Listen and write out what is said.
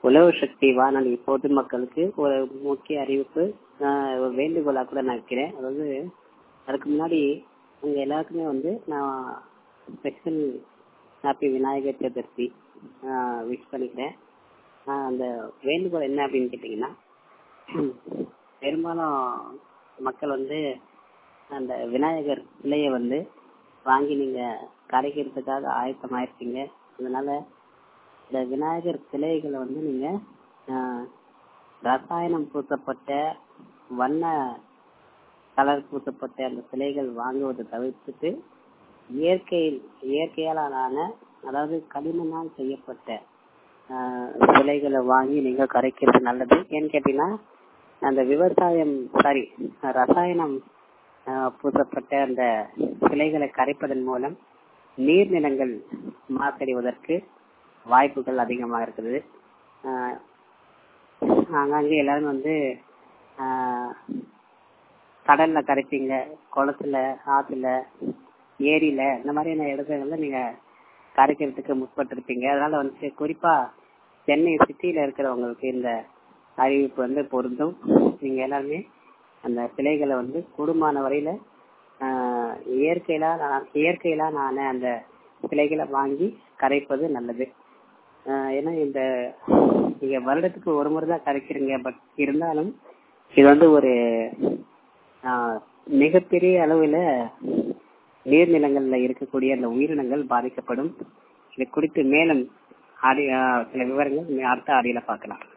உழவு சக்தி வானொலி பொதுமக்களுக்கு ஒரு முக்கிய அறிவிப்பு ஆஹ் ஒரு வேண்டுகோளா கூட நான் வைக்கிறேன் அதாவது அதுக்கு முன்னாடி உங்க எல்லாருக்குமே வந்து நான் special happy Vinayakar Chaturthi wish பண்ணிக்கிறேன் ஆஹ் அந்த வேண்டுகோள் என்ன அப்படின்னு கேட்டீங்கன்னா பெரும்பாலும் மக்கள் வந்து அந்த விநாயகர் சிலையை வந்து வாங்கி நீங்க கரைக்கிறதுக்காக ஆயத்தமாயிருக்கீங்க அதனால இந்த விநாயகர் சிலைகளை வந்து நீங்க ஆஹ், ரசாயனம் பூசப்பட்ட வண்ண கலர் பூசப்பட்ட அந்த சிலைகள் வாங்குவதை தவிர்த்துட்டு இயற்கை இயற்கையாலான அதாவது களிமண்ணால் செய்யப்பட்ட ஆஹ், சிலைகளை வாங்கி நீங்க கரைக்கிறது நல்லது ஏன்னு கேட்டீங்கன்னா அந்த விவசாயம் சாரி ரசாயனம் ஆஹ், பூசப்பட்ட அந்த சிலைகளை கரைப்பதன் மூலம் நீர்நிலங்கள் மாசடைவதற்கு வாய்ப்புகள் அதிகமா இருக்குது ஆஹ், ஆங்காங்கே எல்லாரும் வந்து ஆஹ், கடல்ல கரைப்பீங்க குளத்துல ஆத்துல ஏரியில இந்த மாதிரியான இடங்கள்ல நீங்க கரைக்கிறதுக்கு முற்பட்டிருப்பீங்க அதனால வந்து குறிப்பா சென்னை சிட்டியில இருக்கிறவங்களுக்கு இந்த அறிவிப்பு வந்து பொருந்தும் நீங்க எல்லாருமே அந்த சிலைகளை வந்து கூடுமான வரையில ஆஹ், இயற்கையில இயற்கையில நான் அந்த சிலைகளை வாங்கி கரைப்பது நல்லது ஆஹ், ஏன்னா இந்த நீங்க வருடத்துக்கு ஒரு முறை தான் கரைக்கிறீங்க பட் இருந்தாலும் இது வந்து ஒரு ஆஹ், மிகப்பெரிய அளவுல நீர்நிலங்கள்ல இருக்கக்கூடிய அந்த உயிரினங்கள் பாதிக்கப்படும் இது குறித்து மேலும் ஆடி ஆஹ், சில விவரங்கள் அடுத்த ஆடியில பார்க்கலாம்